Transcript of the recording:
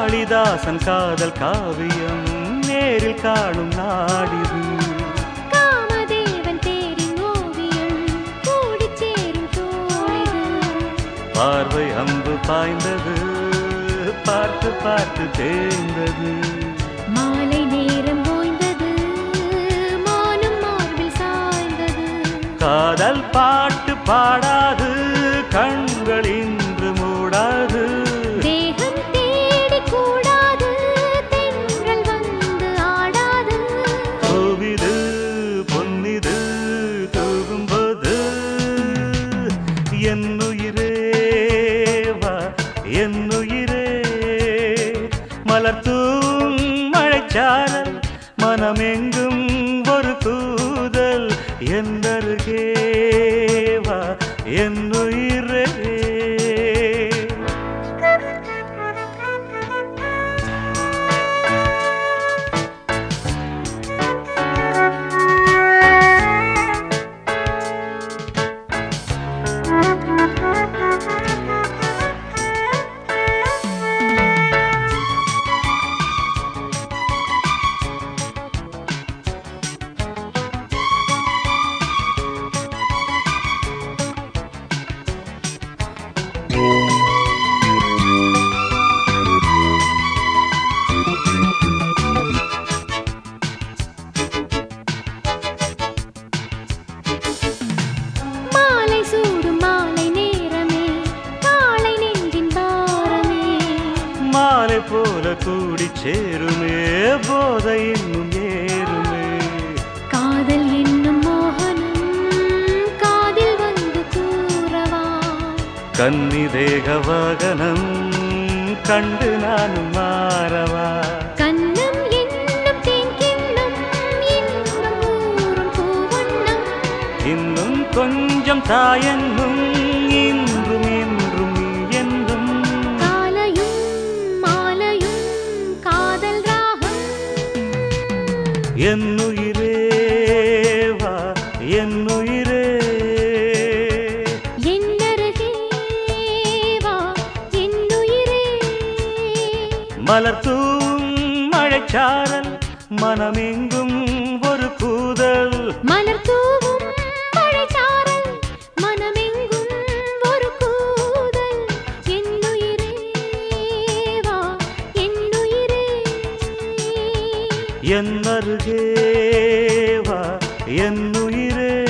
காளிதாசன் காதல் காவியம் நேரில் காணும் நாடிது காமதேவன் தேரின் ஓவியம் கூடிச் சேரும் தோழிது பார்வை அம்பு பாய்ந்தது பார்த்து பார்த்து தேய்ந்தது மாலை நேரம் ஓய்ந்தது மானும் மார்பில் சாய்ந்தது காதல் பாட்டு பாடாது கண்கள் இன்று மூடாது தேகம் தேடி கூடாது தென்றல் வந்து ஆடாது பூவிது பொன்னிது தூகும்போது என்னுயிரே வா என்னுயிரே மலர்த்தூம் மழைச்சாரல் மனமெங்கும் ஒரு கூதல் எந்தருகே வா என்னுயிரே மாலை சூடும் மாலை நேரமே காலை நெஞ்சின் பாரமே மாலை போல கூடி சேருமே போதை இன்னும் ஏறுமே காதல் என்னும் மோகனம் காதில் வந்து கூறவா கன்னி தேக வாகனம் கண்டு நானும் மாறவா கண்ணம் என்னும் தேங்கிண்ணம் இன்னும் கூறும் பூவண்ணம் இன்னும் கொஞ்சம் தாயென்னும் இன்றும் இன்றும் நீ என்றும் காலையும் மாலையும் காதல் ராகம் என்னுயிரே வா என்னுயிரே என்னருகே வா என்னுயிரே மலர்த்தூம் மழைச்சாரல் மனமெங்கும் ஒரு கூதல் மலர் தூவும் மழைச்சாரல் மனமெங்கும் ஒரு கூதல் என்னுயிரே வா என்னுயிரே என்னருகே வா என்னுயிரே